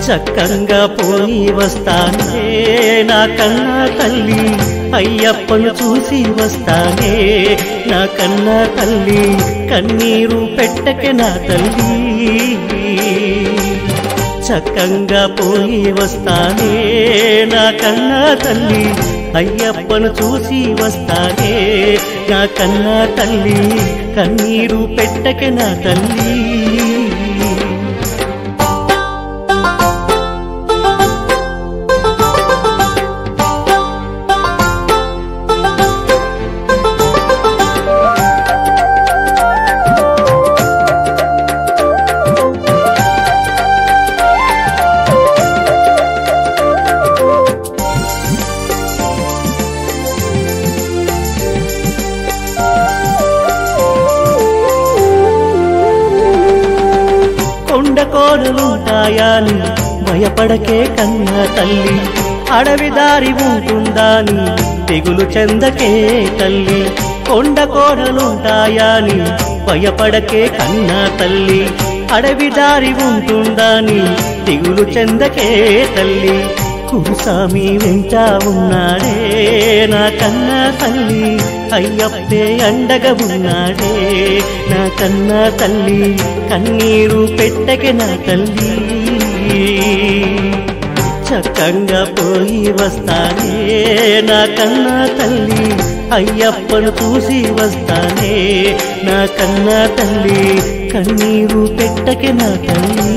చక్కంగా పోయి వస్తానే నా కన్నా తల్లి అయ్యప్పను చూసి వస్తానే నా కన్నా తల్లి కన్నీరు పెట్టకే నా తల్లి చక్కంగా పోయి వస్తానే నా కన్నా తల్లి అయ్యప్పను చూసి వస్తానే నా కన్నా తల్లి కన్నీరు పెట్టకే నా తల్లి కొండ కోరలుంటాయాని భయపడకే కన్నా తల్లి అడవి దారి ఉంటుందాని తెగులు చెందకే తల్లి కొండ కోరలుంటాయాని భయపడకే కన్నా తల్లి అడవి దారి ఉంటుందాని తెగులు చెందకే తల్లి కురుసామి వెంట ఉన్నాడే నా కన్నా తల్లి అయ్యప్పే అండగా ఉన్నాడే నా కన్నా తల్లి కన్నీరు పెట్టకే నా తల్లి చక్కంగా పోయి వస్తానే నా కన్నా తల్లి అయ్యప్పను చూసి వస్తానే నా కన్నా తల్లి కన్నీరు పెట్టకే నా తల్లి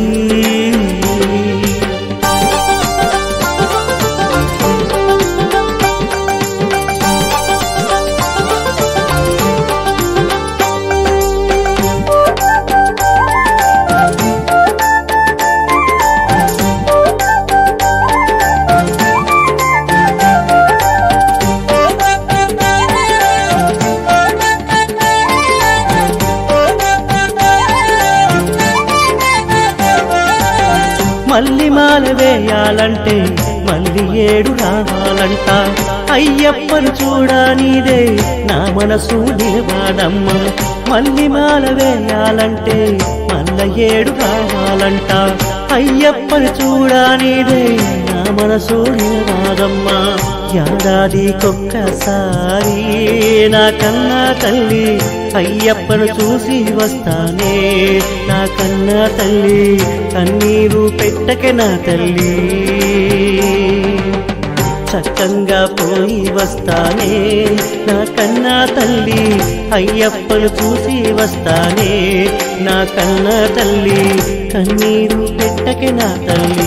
మల్లి మాల వేయాలంటే మళ్ళీ ఏడు రావాలంట అయ్యప్పను చూడనీదే నా మనసు నిలవాడమ్మ మల్లి మాల వేయాలంటే మల్ల ఏడు రావాలంట అయ్యప్పను చూడనీదే నా మనసు నిలవాదమ్మ ఏడాదికొక్కసారి నా కన్నా తల్లి అయ్యప్పను చూసి వస్తానే నా కన్నా తల్లి కన్నీరు పెట్టకే నా తల్లి చక్కంగా పోయి వస్తానే నా కన్నా తల్లి అయ్యప్పను చూసి వస్తానే నా కన్నా తల్లి కన్నీరు పెట్టకే నా తల్లి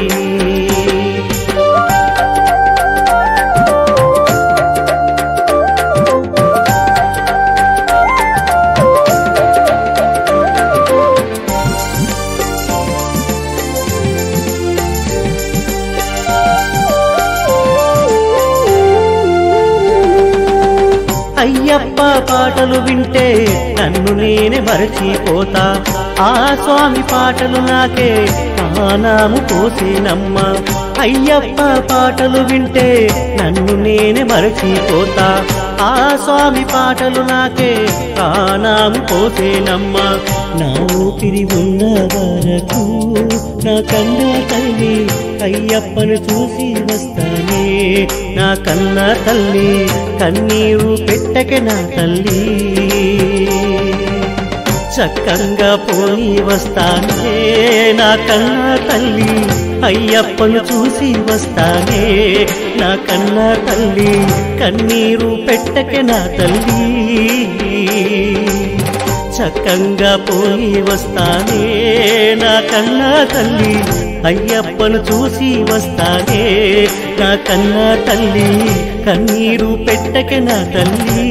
అయ్యప్ప పాటలు వింటే నన్ను నేనే మరచిపోతా ఆ స్వామి పాటలు నాకే ఆనాము పోసేనమ్మ అయ్యప్ప పాటలు వింటే నన్ను నేనే మరచిపోతా ఆ స్వామి పాటలు నాకే ఆనాము పోసేనమ్మ నా ఊపిరి ఉన్న వరకు నా కన్నా తల్లి అయ్యప్పను చూసి వస్తానే నా కన్నా తల్లి కన్నీరు పెట్టకే నా తల్లి చక్కంగా పోయి వస్తానే నా కన్నా తల్లి అయ్యప్పను చూసి వస్తానే నా కన్నా తల్లి కన్నీరు పెట్టకే నా తల్లి చక్కంగా పోయి వస్తానే నా కన్నా తల్లి అయ్యప్పను చూసి వస్తానే నా కన్నా తల్లి కన్నీరు పెట్టకే నా తల్లి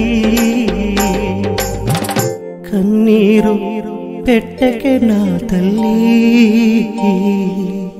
కన్నీరు పెట్టకే నా తల్లి